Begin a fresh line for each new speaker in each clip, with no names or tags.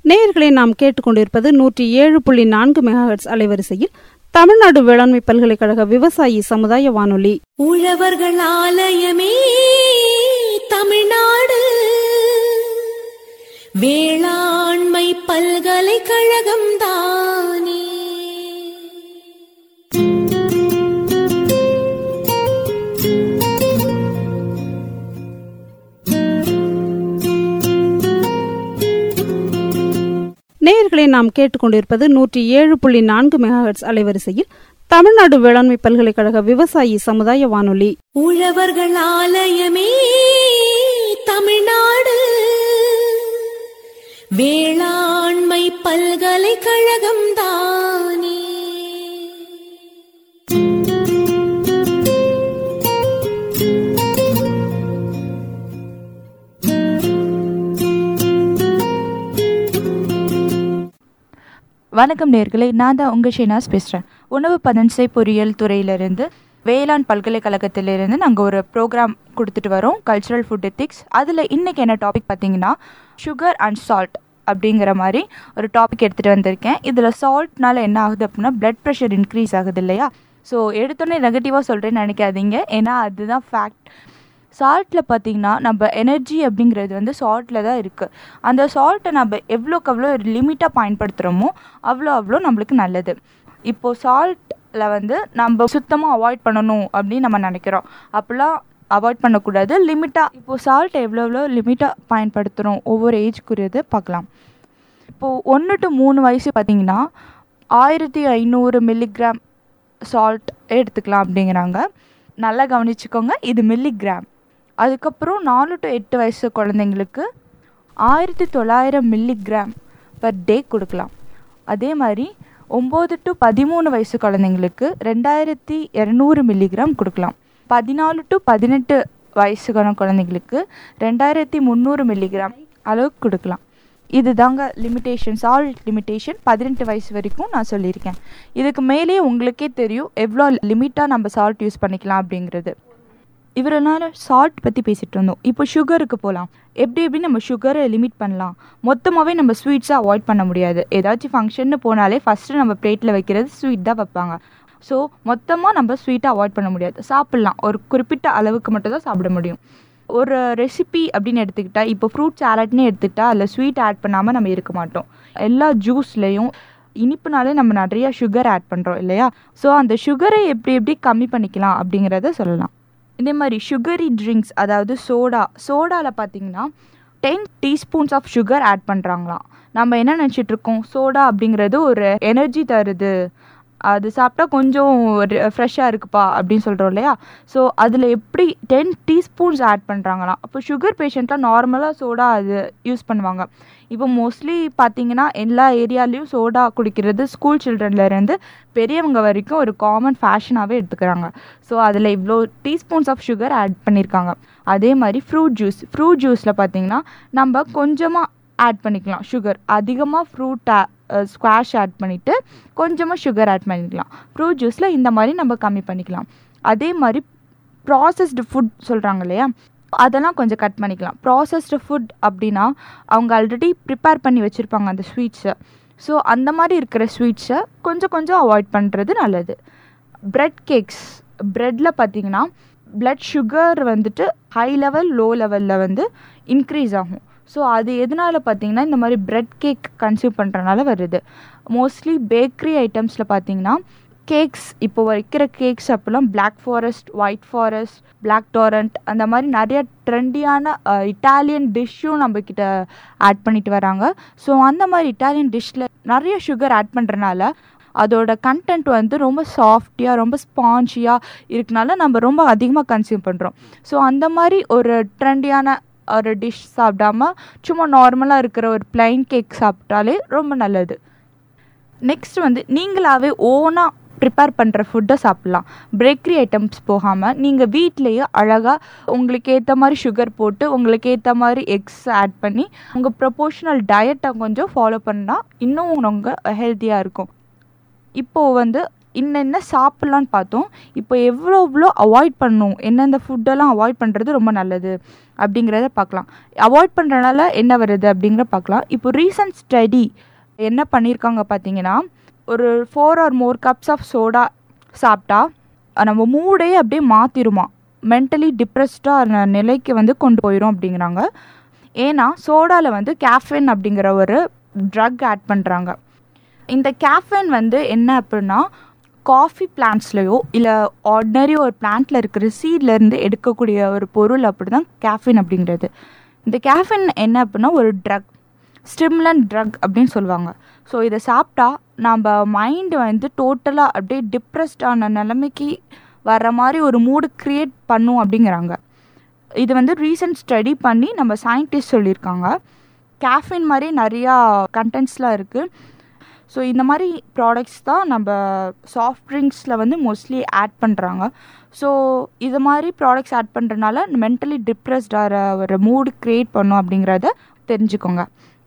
நேயர்களை நாம் கேட்டுக்கொண்டிருப்பது நூற்றி ஏழு புள்ளி நான்கு மெகாஹெட்ஸ் அலைவரிசையில் தமிழ்நாடு வேளாண்மை பல்கலைக்கழக விவசாயி சமுதாய வானொலி
உழவர்கள் ஆலயமே தமிழ்நாடு வேளாண்மை பல்கலைக்கழகம் தானே
நேயர்களை நாம் கேட்டுக்கொண்டிருப்பது நூற்றி ஏழு புள்ளி நான்கு மெகாஹெட்ஸ் அலைவரிசையில் தமிழ்நாடு வேளாண்மை பல்கலைக்கழக விவசாயி சமுதாய வானொலி
உழவர்கள் ஆலயமே தமிழ்நாடு வேளாண்மை பல்கலைக்கழகம் தானே
வணக்கம் நேர்களே நான் தான் உங்கள் ஷெனாஸ் பேசுகிறேன் உணவு பதன்சை பொறியியல் துறையிலிருந்து வேளாண் பல்கலைக்கழகத்திலிருந்து நாங்கள் ஒரு ப்ரோக்ராம் கொடுத்துட்டு வரோம் கல்ச்சுரல் ஃபுட் எத்திக்ஸ் அதில் இன்றைக்கி என்ன டாபிக் பார்த்தீங்கன்னா சுகர் அண்ட் சால்ட் அப்படிங்கிற மாதிரி ஒரு டாபிக் எடுத்துகிட்டு வந்திருக்கேன் இதில் சால்ட்னால என்ன ஆகுது அப்படின்னா பிளட் ப்ரெஷர் இன்க்ரீஸ் ஆகுது இல்லையா ஸோ எடுத்தோன்னே நெகட்டிவாக சொல்கிறேன்னு நினைக்காதீங்க ஏன்னா அதுதான் ஃபேக்ட் சால்ட்டில் பார்த்தீங்கன்னா நம்ம எனர்ஜி அப்படிங்கிறது வந்து சால்ட்டில் தான் இருக்குது அந்த சால்ட்டை நம்ம எவ்வளோக்கு எவ்வளோ லிமிட்டாக பயன்படுத்துகிறோமோ அவ்வளோ அவ்வளோ நம்மளுக்கு நல்லது இப்போது சால்ட்டில் வந்து நம்ம சுத்தமாக அவாய்ட் பண்ணணும் அப்படின்னு நம்ம நினைக்கிறோம் அப்படிலாம் அவாய்ட் பண்ணக்கூடாது லிமிட்டாக இப்போது சால்ட் எவ்வளோ எவ்வளோ லிமிட்டாக பயன்படுத்துகிறோம் ஒவ்வொரு ஏஜ்க்குரியது பார்க்கலாம் இப்போது ஒன்று டு மூணு வயசு பார்த்தீங்கன்னா ஆயிரத்தி ஐநூறு மில்லிகிராம் சால்ட் எடுத்துக்கலாம் அப்படிங்கிறாங்க நல்லா கவனிச்சுக்கோங்க இது மில்லிகிராம் அதுக்கப்புறம் நாலு டு எட்டு வயசு குழந்தைங்களுக்கு ஆயிரத்தி தொள்ளாயிரம் மில்லிகிராம் பர் டே கொடுக்கலாம் அதே மாதிரி ஒம்பது டு பதிமூணு வயசு குழந்தைங்களுக்கு ரெண்டாயிரத்தி இரநூறு மில்லிகிராம் கொடுக்கலாம் பதினாலு டு பதினெட்டு வயசுக்கான குழந்தைங்களுக்கு ரெண்டாயிரத்தி முந்நூறு மில்லிகிராம் அளவுக்கு கொடுக்கலாம் இது தாங்க லிமிட்டேஷன் சால்ட் லிமிட்டேஷன் பதினெட்டு வயசு வரைக்கும் நான் சொல்லியிருக்கேன் இதுக்கு மேலே உங்களுக்கே தெரியும் எவ்வளோ லிமிட்டாக நம்ம சால்ட் யூஸ் பண்ணிக்கலாம் அப்படிங்கிறது இவ்வளோ நேரம் சால்ட் பற்றி பேசிகிட்டு இருந்தோம் இப்போ சுகருக்கு போகலாம் எப்படி எப்படி நம்ம சுகரை லிமிட் பண்ணலாம் மொத்தமாகவே நம்ம ஸ்வீட்ஸை அவாய்ட் பண்ண முடியாது ஏதாச்சும் ஃபங்க்ஷன்னு போனாலே ஃபஸ்ட்டு நம்ம பிளேட்டில் வைக்கிறது ஸ்வீட் தான் வைப்பாங்க ஸோ மொத்தமாக நம்ம ஸ்வீட்டை அவாய்ட் பண்ண முடியாது சாப்பிட்லாம் ஒரு குறிப்பிட்ட அளவுக்கு மட்டும் தான் சாப்பிட முடியும் ஒரு ரெசிபி அப்படின்னு எடுத்துக்கிட்டால் இப்போ ஃப்ரூட் சாலட்னு எடுத்துக்கிட்டால் அதில் ஸ்வீட் ஆட் பண்ணாமல் நம்ம இருக்க மாட்டோம் எல்லா ஜூஸ்லேயும் இனிப்புனாலே நம்ம நிறையா சுகர் ஆட் பண்ணுறோம் இல்லையா ஸோ அந்த சுகரை எப்படி எப்படி கம்மி பண்ணிக்கலாம் அப்படிங்கிறத சொல்லலாம் இதே மாதிரி சுகரி ட்ரிங்க்ஸ் அதாவது சோடா சோடாவில் பார்த்தீங்கன்னா ten teaspoons of sugar add பண்ணுறாங்களாம் நம்ம என்ன நினச்சிட்டு இருக்கோம் சோடா அப்படிங்கிறது ஒரு எனர்ஜி தருது அது சாப்பிட்டா கொஞ்சம் ஃப்ரெஷ்ஷாக இருக்குப்பா அப்படின்னு சொல்கிறோம் இல்லையா ஸோ அதில் எப்படி டென் டீஸ்பூன்ஸ் ஆட் பண்ணுறாங்களாம் அப்போ சுகர் பேஷண்ட்லாம் நார்மலாக சோடா அது யூஸ் பண்ணுவாங்க இப்போ மோஸ்ட்லி பார்த்தீங்கன்னா எல்லா ஏரியாலேயும் சோடா குடிக்கிறது ஸ்கூல் சில்ட்ரன்லேருந்து பெரியவங்க வரைக்கும் ஒரு காமன் ஃபேஷனாகவே எடுத்துக்கிறாங்க ஸோ அதில் இவ்வளோ டீஸ்பூன்ஸ் ஆஃப் சுகர் ஆட் பண்ணியிருக்காங்க அதே மாதிரி ஃப்ரூட் ஜூஸ் ஃப்ரூட் ஜூஸில் பார்த்தீங்கன்னா நம்ம கொஞ்சமாக ஆட் பண்ணிக்கலாம் சுகர் அதிகமாக ஃப்ரூட் ஸ்குவாஷ் ஆட் பண்ணிவிட்டு கொஞ்சமாக சுகர் ஆட் பண்ணிக்கலாம் ஃப்ரூட் ஜூஸில் இந்த மாதிரி நம்ம கம்மி பண்ணிக்கலாம் அதே மாதிரி ப்ராசஸ்டு ஃபுட் சொல்கிறாங்க இல்லையா அதெல்லாம் கொஞ்சம் கட் பண்ணிக்கலாம் ப்ராசஸ்டு ஃபுட் அப்படின்னா அவங்க ஆல்ரெடி ப்ரிப்பேர் பண்ணி வச்சுருப்பாங்க அந்த ஸ்வீட்ஸை ஸோ அந்த மாதிரி இருக்கிற ஸ்வீட்ஸை கொஞ்சம் கொஞ்சம் அவாய்ட் பண்ணுறது நல்லது ப்ரெட் கேக்ஸ் ப்ரெட்டில் பார்த்தீங்கன்னா ப்ளட் சுகர் வந்துட்டு ஹை லெவல் லோ லெவலில் வந்து இன்க்ரீஸ் ஆகும் ஸோ அது எதனால் பார்த்தீங்கன்னா இந்த மாதிரி ப்ரெட் கேக் கன்சியூம் பண்ணுறனால வருது மோஸ்ட்லி பேக்கரி ஐட்டம்ஸில் பார்த்தீங்கன்னா கேக்ஸ் இப்போ வைக்கிற கேக்ஸ் அப்போல்லாம் black forest white forest black torrent அந்த மாதிரி நிறைய ட்ரெண்டியான இட்டாலியன் டிஷ்ஷும் நம்மக்கிட்ட ஆட் பண்ணிட்டு வராங்க ஸோ அந்த மாதிரி இட்டாலியன் டிஷ்ஷில் நிறைய சுகர் ஆட் பண்ணுறனால அதோட கண்டென்ட் வந்து ரொம்ப சாஃப்டியாக ரொம்ப ஸ்பான்ச்சியாக இருக்கனால நம்ம ரொம்ப அதிகமாக கன்சியூம் பண்ணுறோம் ஸோ அந்த மாதிரி ஒரு ட்ரெண்டியான ஒரு டிஷ் சாப்பிடாம சும்மா நார்மலாக இருக்கிற ஒரு பிளைன் கேக் சாப்பிட்டாலே ரொம்ப நல்லது நெக்ஸ்ட் வந்து நீங்களாகவே ஓனாக ப்ரிப்பேர் பண்ணுற ஃபுட்டை சாப்பிட்லாம் பேக்கரி ஐட்டம்ஸ் போகாமல் நீங்கள் வீட்லேயே அழகாக உங்களுக்கு ஏற்ற மாதிரி சுகர் போட்டு உங்களுக்கு ஏற்ற மாதிரி எக்ஸ் ஆட் பண்ணி உங்கள் ப்ரொபோஷனல் டயட்டை கொஞ்சம் ஃபாலோ பண்ணால் இன்னும் உங்கள் ஹெல்த்தியாக இருக்கும் இப்போது வந்து இன்னென்ன சாப்பிட்லான்னு பார்த்தோம் இப்போ எவ்வளோ எவ்வளோ அவாய்ட் பண்ணணும் எந்தெந்த ஃபுட்டெல்லாம் அவாய்ட் பண்ணுறது ரொம்ப நல்லது அப்படிங்கிறத பார்க்கலாம் அவாய்ட் பண்ணுறனால என்ன வருது அப்படிங்கிற பார்க்கலாம் இப்போ ரீசன்ட் ஸ்டடி என்ன பண்ணியிருக்காங்க பார்த்தீங்கன்னா ஒரு four or more cups of soda சாப்பிட்டா நம்ம மூடே அப்படியே மாற்றிருமா மென்டலி டிப்ரெஸ்டாக நிலைக்கு வந்து கொண்டு போயிடும் அப்படிங்கிறாங்க ஏன்னா சோடாவில் வந்து கேஃபின் அப்படிங்கிற ஒரு ட்ரக் ஆட் பண்ணுறாங்க இந்த கேஃபின் வந்து என்ன அப்படின்னா காஃபி பிளான்ட்ஸ்லையோ இல்லை ஆர்டினரி ஒரு பிளான்ட்டில் இருக்கிற சீட்லேருந்து எடுக்கக்கூடிய ஒரு பொருள் அப்படி தான் கேஃபின் அப்படிங்கிறது இந்த கேஃபின் என்ன அப்படின்னா ஒரு ட்ரக் ஸ்டிம்லன் ட்ரக் அப்படின்னு சொல்லுவாங்க ஸோ இதை சாப்பிட்டா நம்ம மைண்டு வந்து டோட்டலாக அப்படியே டிப்ரெஸ்டான நிலைமைக்கு வர்ற மாதிரி ஒரு மூடு க்ரியேட் பண்ணும் அப்படிங்கிறாங்க இது வந்து ரீசன்ட் ஸ்டடி பண்ணி நம்ம சயின்டிஸ்ட் சொல்லியிருக்காங்க கேஃபின் மாதிரி நிறையா கண்டென்ட்ஸ்லாம் இருக்குது ஸோ இந்த மாதிரி ப்ராடக்ட்ஸ் தான் நம்ம சாஃப்ட் ட்ரிங்க்ஸில் வந்து மோஸ்ட்லி ஆட் பண்ணுறாங்க ஸோ இது மாதிரி ப்ராடக்ட்ஸ் ஆட் பண்ணுறதுனால மென்டலி டிப்ரெஸ்டாக ஒரு மூடு க்ரியேட் பண்ணும் அப்படிங்கிறத தெரிஞ்சுக்கோங்க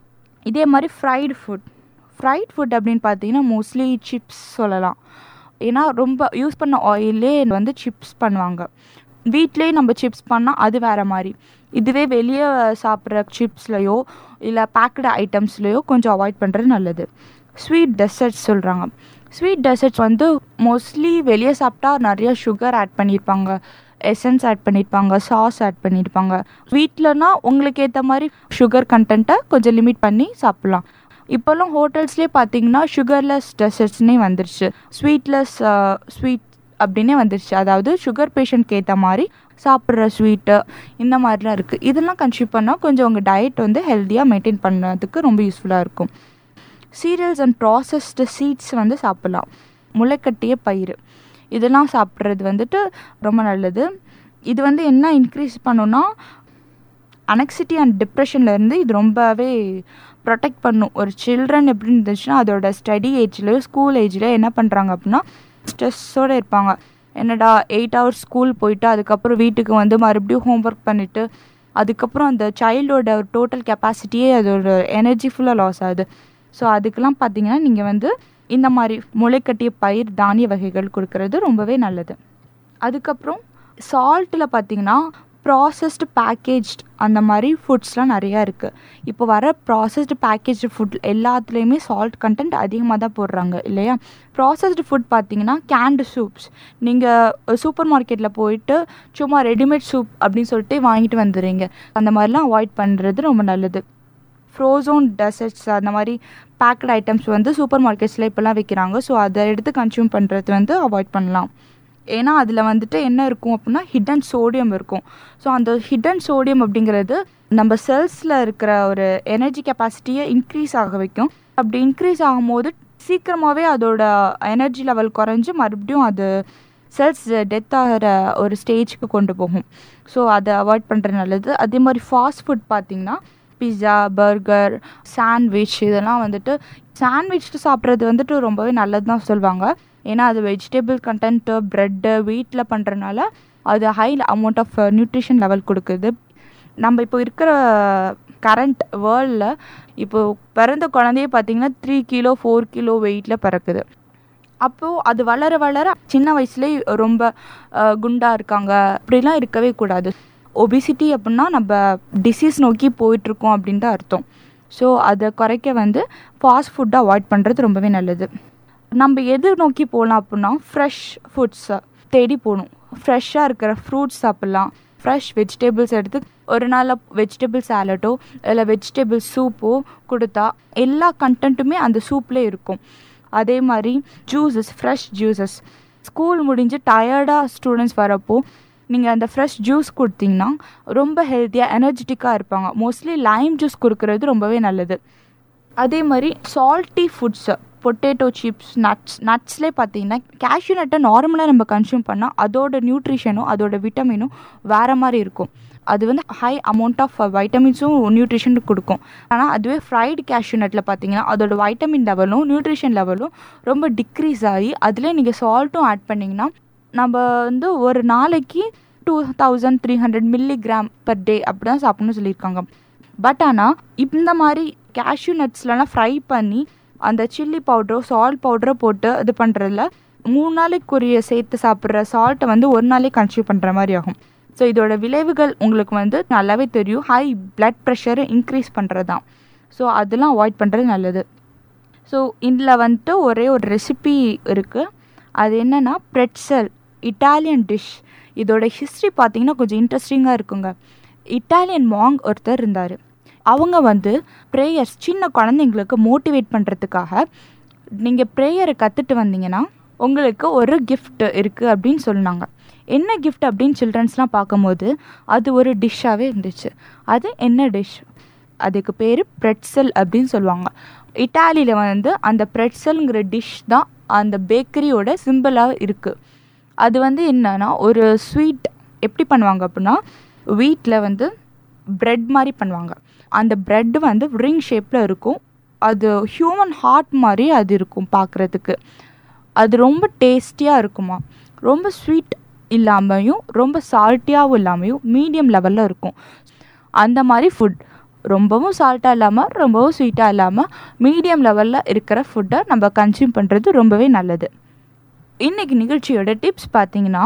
இதே மாதிரி ஃப்ரைடு ஃபுட் ஃப்ரைட் ஃபுட் அப்படின்னு பார்த்தீங்கன்னா மோஸ்ட்லி சிப்ஸ் சொல்லலாம் ஏன்னா ரொம்ப யூஸ் பண்ண ஆயிலே வந்து சிப்ஸ் பண்ணுவாங்க வீட்லேயே நம்ம சிப்ஸ் பண்ணால் அது வேறு மாதிரி இதுவே வெளியே சாப்பிட்ற சிப்ஸ்லையோ இல்லை பேக்கடு ஐட்டம்ஸ்லையோ கொஞ்சம் அவாய்ட் பண்ணுறது நல்லது ஸ்வீட் டெசர்ட்ஸ் சொல்கிறாங்க ஸ்வீட் டெசர்ட்ஸ் வந்து மோஸ்ட்லி வெளியே சாப்பிட்டா நிறைய சுகர் ஆட் பண்ணியிருப்பாங்க எசன்ஸ் ஆட் பண்ணியிருப்பாங்க சாஸ் ஆட் பண்ணியிருப்பாங்க வீட்டிலனா உங்களுக்கு ஏற்ற மாதிரி சுகர் கண்டென்ட்டை கொஞ்சம் லிமிட் பண்ணி சாப்பிட்லாம் இப்போல்லாம் ஹோட்டல்ஸ்லேயே பார்த்தீங்கன்னா சுகர்லெஸ் டெசர்ட்ஸ்னே வந்துருச்சு ஸ்வீட்லெஸ் ஸ்வீட் அப்படின்னே வந்துருச்சு அதாவது சுகர் பேஷண்ட்க்கு ஏற்ற மாதிரி சாப்பிட்ற ஸ்வீட்டு இந்த மாதிரிலாம் இருக்குது இதெல்லாம் கன்சியூம் பண்ணால் கொஞ்சம் உங்கள் டயட் வந்து ஹெல்த்தியாக மெயின்டைன் பண்ணுறதுக்கு ரொம்ப யூஸ்ஃபுல்லாக இருக்கும் சீரியல்ஸ் அண்ட் ப்ராசஸ்டு சீட்ஸ் வந்து சாப்பிட்லாம் முளைக்கட்டிய பயிர் இதெல்லாம் சாப்பிட்றது வந்துட்டு ரொம்ப நல்லது இது வந்து என்ன இன்க்ரீஸ் பண்ணுன்னா அனெக்சிட்டி அண்ட் டிப்ரெஷன்லேருந்து இது ரொம்பவே ப்ரொடெக்ட் பண்ணும் ஒரு சில்ட்ரன் எப்படி இருந்துச்சுன்னா அதோட ஸ்டடி ஏஜ்லேயோ ஸ்கூல் ஏஜ்லேயோ என்ன பண்ணுறாங்க அப்படின்னா ஸ்ட்ரெஸ்ஸோடு இருப்பாங்க என்னடா எயிட் ஹவர்ஸ் ஸ்கூல் போயிட்டு அதுக்கப்புறம் வீட்டுக்கு வந்து மறுபடியும் ஹோம்ஒர்க் பண்ணிவிட்டு அதுக்கப்புறம் அந்த சைல்டோட டோட்டல் கெப்பாசிட்டியே அதோட எனர்ஜி ஃபுல்லாக லாஸ் ஆகுது ஸோ அதுக்கெல்லாம் பார்த்தீங்கன்னா நீங்கள் வந்து இந்த மாதிரி முளைக்கட்டிய பயிர் தானிய வகைகள் கொடுக்கறது ரொம்பவே நல்லது அதுக்கப்புறம் சால்ட்டில் பார்த்தீங்கன்னா ப்ராசஸ்டு பேக்கேஜ்ட் அந்த மாதிரி ஃபுட்ஸ்லாம் நிறையா இருக்குது இப்போ வர ப்ராசஸ்டு பேக்கேஜ்டு ஃபுட் எல்லாத்துலேயுமே சால்ட் கண்டென்ட் அதிகமாக தான் போடுறாங்க இல்லையா ப்ராசஸ்டு ஃபுட் பார்த்தீங்கன்னா கேண்டு சூப்ஸ் நீங்கள் சூப்பர் மார்க்கெட்டில் போயிட்டு சும்மா ரெடிமேட் சூப் அப்படின்னு சொல்லிட்டு வாங்கிட்டு வந்துடுறீங்க அந்த மாதிரிலாம் அவாய்ட் பண்ணுறது ரொம்ப நல்லது ஃப்ரோசோன் டெசர்ட்ஸ் அந்த மாதிரி பேக்கட் ஐட்டம்ஸ் வந்து சூப்பர் மார்க்கெட்ஸில் இப்போல்லாம் விற்கிறாங்க ஸோ அதை எடுத்து கன்சியூம் பண்ணுறது வந்து அவாய்ட் பண்ணலாம் ஏன்னா அதில் வந்துட்டு என்ன இருக்கும் அப்படின்னா ஹிடன் சோடியம் இருக்கும் ஸோ அந்த ஹிடன் சோடியம் அப்படிங்கிறது நம்ம செல்ஸில் இருக்கிற ஒரு எனர்ஜி கெப்பாசிட்டியை இன்க்ரீஸ் ஆக வைக்கும் அப்படி இன்க்ரீஸ் ஆகும்போது சீக்கிரமாகவே அதோட எனர்ஜி லெவல் குறைஞ்சி மறுபடியும் அது செல்ஸ் டெத் ஆகிற ஒரு ஸ்டேஜ்க்கு கொண்டு போகும் ஸோ அதை அவாய்ட் பண்ணுறது நல்லது அதே மாதிரி ஃபாஸ்ட் ஃபுட் பார்த்திங்கன்னா பிஸா பர்கர் சாண்ட்விச் இதெல்லாம் வந்துட்டு சாண்ட்விச் சாப்பிட்றது வந்துட்டு ரொம்பவே நல்லது தான் சொல்லுவாங்க ஏன்னா அது வெஜிடபிள் கண்டென்ட்டு ப்ரெட்டு வீட்டில் பண்ணுறனால அது high amount of nutrition level கொடுக்குது நம்ம இப்போ இருக்கிற கரண்ட் வேர்ல்டில் இப்போது பிறந்த குழந்தைய பார்த்திங்கன்னா த்ரீ கிலோ ஃபோர் கிலோ வெயிட்டில் பிறக்குது அப்போது அது வளர வளர சின்ன வயசுலேயே ரொம்ப குண்டாக இருக்காங்க அப்படிலாம் இருக்கவே கூடாது ஒபிசிட்டி அப்படின்னா நம்ம டிசீஸ் நோக்கி போயிட்டுருக்கோம் அப்படின்னு தான் அர்த்தம் ஸோ அதை குறைக்க வந்து ஃபாஸ்ட் ஃபுட்டை அவாய்ட் பண்ணுறது ரொம்பவே நல்லது நம்ம எது நோக்கி போகலாம் அப்படின்னா ஃப்ரெஷ் ஃபுட்ஸை தேடி போகணும் ஃப்ரெஷ்ஷாக இருக்கிற ஃப்ரூட்ஸ் சாப்பிட்லாம் ஃப்ரெஷ் வெஜிடபிள்ஸ் எடுத்து ஒரு நாள் வெஜிடபிள் சாலட்டோ இல்லை வெஜிடபிள் சூப்போ கொடுத்தா எல்லா கண்டென்ட்டுமே அந்த சூப்லேயே இருக்கும் அதே மாதிரி ஜூஸஸ் ஃப்ரெஷ் ஜூஸஸ் ஸ்கூல் முடிஞ்சு டயர்டாக ஸ்டூடெண்ட்ஸ் வரப்போ நீங்கள் அந்த ஃப்ரெஷ் ஜூஸ் கொடுத்தீங்கன்னா ரொம்ப ஹெல்த்தியாக எனர்ஜெட்டிக்காக இருப்பாங்க மோஸ்ட்லி லைம் ஜூஸ் கொடுக்கறது ரொம்பவே நல்லது அதே மாதிரி salty foods potato chips nuts நட்ஸ்லேயே பார்த்தீங்கன்னா கேஷ்யூ நட்டை நார்மலாக நம்ம கன்சியூம் பண்ணால் அதோட நியூட்ரிஷனும் அதோட விட்டமினும் வேறு மாதிரி இருக்கும் அது வந்து ஹை அமௌண்ட் ஆஃப் வைட்டமின்ஸும் நியூட்ரிஷன் கொடுக்கும் ஆனால் அதுவே ஃப்ரைடு கேஷ்யூ நட்டில் பார்த்தீங்கன்னா அதோட வைட்டமின் லெவலும் நியூட்ரிஷன் லெவலும் ரொம்ப டிக்ரீஸ் ஆகி அதில் நீங்கள் சால்ட்டும் ஆட் பண்ணிங்கன்னா நம்ம வந்து ஒரு நாளைக்கு two thousand three hundred milligram per day அப்படி தான் சாப்பிட்ணும்னு சொல்லியிருக்காங்க பட் ஆனால் இந்த மாதிரி கேஷ்யூ நட்ஸ்லலாம் ஃப்ரை பண்ணி அந்த சில்லி பவுடரோ சால்ட் பவுடரோ போட்டு இது பண்ணுறதுல மூணு நாளைக்குரிய சேர்த்து சாப்பிட்ற சால்ட்டை வந்து ஒரு நாளே கன்சியூம் பண்ணுற மாதிரி ஆகும் ஸோ இதோட விளைவுகள் உங்களுக்கு வந்து நல்லாவே தெரியும் ஹை பிளட் ப்ரெஷரை இன்க்ரீஸ் பண்ணுறது தான் ஸோ அதெல்லாம் அவாய்ட் பண்ணுறது நல்லது ஸோ இதில் வந்துட்டு ஒரே ஒரு ரெசிபி இருக்குது அது என்னென்னா பிரெட்சல் இட்டாலியன் டிஷ் இதோட ஹிஸ்ட்ரி பார்த்தீங்கன்னா கொஞ்சம் இன்ட்ரெஸ்டிங்காக இருக்குங்க இட்டாலியன் மாங் ஒருத்தர் இருந்தார் அவங்க வந்து ப்ரேயர்ஸ் சின்ன குழந்தைங்களுக்கு மோட்டிவேட் பண்ணுறதுக்காக நீங்கள் ப்ரேயரை கற்றுட்டு வந்தீங்கன்னா உங்களுக்கு ஒரு gift இருக்குது அப்படின்னு சொன்னாங்க என்ன gift அப்படின்னு சில்ட்ரன்ஸ்லாம் பார்க்கும்போது அது ஒரு டிஷ்ஷாகவே இருந்துச்சு அது என்ன டிஷ் அதுக்கு பேர் பிரெட்சல் அப்படின்னு சொல்லுவாங்க இட்டாலியில் வந்து அந்த பிரெட்சல்ங்கிற டிஷ் தான் அந்த பேக்கரியோட சிம்பிளாக இருக்குது அது வந்து என்னன்னா ஒரு ஸ்வீட் எப்படி பண்ணுவாங்க அப்படின்னா வீட்டில் வந்து பிரெட் மாதிரி பண்ணுவாங்க அந்த பிரெட் வந்து ரிங் ஷேப்பில் இருக்கும் அது ஹியூமன் ஹார்ட் மாதிரி அது இருக்கும் பார்க்குறதுக்கு அது ரொம்ப டேஸ்டியாக இருக்குமா ரொம்ப ஸ்வீட் இல்லாமையும் ரொம்ப சால்ட்டியாகவும் இல்லாமையும் மீடியம் லெவலில் இருக்கும் அந்த மாதிரி ஃபுட் ரொம்பவும் சால்ட்டாக இல்லாமல் ரொம்பவும் ஸ்வீட்டாக இல்லாமல் மீடியம் லெவலில் இருக்கிற ஃபுட்டை நம்ம கன்சியூம் பண்ணுறது ரொம்பவே நல்லது இன்றைக்கி நிகழ்ச்சியோட டிப்ஸ் பார்த்தீங்கன்னா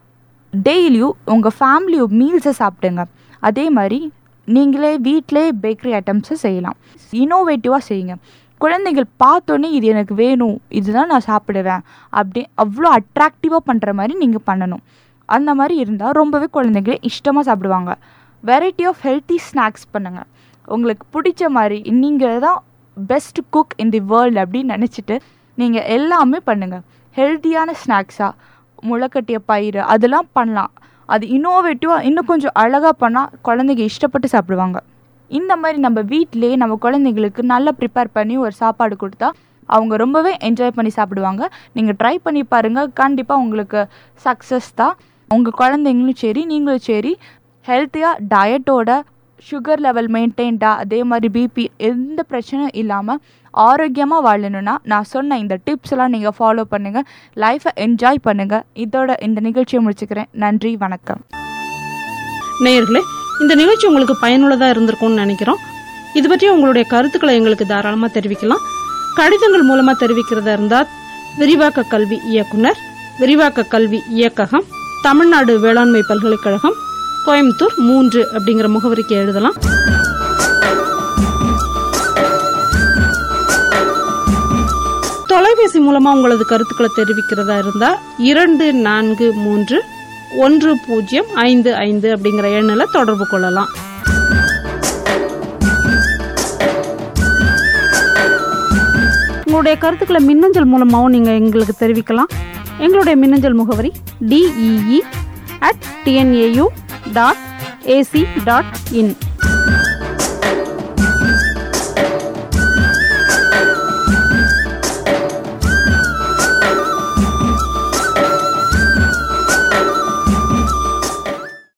டெய்லியும் உங்கள் ஃபேமிலி மீல்ஸை சாப்பிடுங்க அதே மாதிரி நீங்களே வீட்டிலே பேக்கரி ஐட்டம்ஸை செய்யலாம் இனோவேட்டிவாக செய்யுங்க குழந்தைகள் பார்த்தோன்னே இது எனக்கு வேணும் இதுதான் நான் சாப்பிடுவேன் அப்படி அவ்வளோ அட்ராக்டிவாக பண்ணுற மாதிரி நீங்கள் பண்ணணும் அந்த மாதிரி இருந்தால் ரொம்பவே குழந்தைங்களே இஷ்டமாக சாப்பிடுவாங்க வெரைட்டி ஆஃப் ஹெல்த்தி ஸ்நாக்ஸ் பண்ணுங்கள் உங்களுக்கு பிடிச்ச மாதிரி நீங்கள் தான் best cook in the world அப்படின்னு நினச்சிட்டு நீங்கள் எல்லாமே பண்ணுங்கள் ஹெல்த்தியான ஸ்நாக்ஸாக முளைக்கட்டிய பயிர் அதெல்லாம் பண்ணலாம் அது இன்னோவேட்டிவாக இன்னும் கொஞ்சம் அழகாக பண்ணால் குழந்தைங்க இஷ்டப்பட்டு சாப்பிடுவாங்க இந்த மாதிரி நம்ம வீட்டிலேயே நம்ம குழந்தைங்களுக்கு நல்லா ப்ரிப்பேர் பண்ணி ஒரு சாப்பாடு கொடுத்தா அவங்க ரொம்பவே என்ஜாய் பண்ணி சாப்பிடுவாங்க நீங்கள் ட்ரை பண்ணி பாருங்கள் கண்டிப்பாக உங்களுக்கு சக்ஸஸ் தான் உங்கள் குழந்தைங்களும் சரி நீங்களும் சரி ஹெல்த்தியாக டயட்டோட சுகர் லெவல் மெயின்டைன்டாக அதே மாதிரி பிபி எந்த பிரச்சனையும் இல்லாமல் ஆரோக்கியமாக வாழணும்னா நான் சொன்ன இந்த டிப்ஸ் எல்லாம் நீங்கள் ஃபாலோ பண்ணுங்கள் லைஃப்பை என்ஜாய் பண்ணுங்கள் இதோட இந்த நிகழ்ச்சியை முடிச்சுக்கிறேன் நன்றி வணக்கம்
நேயர்களே இந்த நிகழ்ச்சி உங்களுக்கு பயனுள்ளதாக இருந்திருக்கும்னு நினைக்கிறோம் இது பற்றி உங்களுடைய கருத்துக்களை எங்களுக்கு தாராளமாக தெரிவிக்கலாம் கடிதங்கள் மூலமாக தெரிவிக்கிறதா இருந்தால் விரிவாக்க கல்வி இயக்குனர் விரிவாக்க கல்வி இயக்ககம் தமிழ்நாடு வேளாண்மை பல்கலைக்கழகம் கோயம்புத்தூர் மூன்று அப்படிங்கிற முகவரிக்கு எழுதலாம் தொலைபேசி மூலமா உங்களது கருத்துக்களை தெரிவிக்கிறதா இருந்தா இரண்டு நான்கு மூன்று ஒன்று பூஜ்ஜியம் ஐந்து ஐந்து அப்படிங்கிற எண்ணில் தொடர்பு கொள்ளலாம் உங்களுடைய கருத்துக்களை மின்னஞ்சல் மூலமாகவும் நீங்கள் எங்களுக்கு தெரிவிக்கலாம் எங்களுடைய மின்னஞ்சல் முகவரி T E E at T N A U dot A C dot in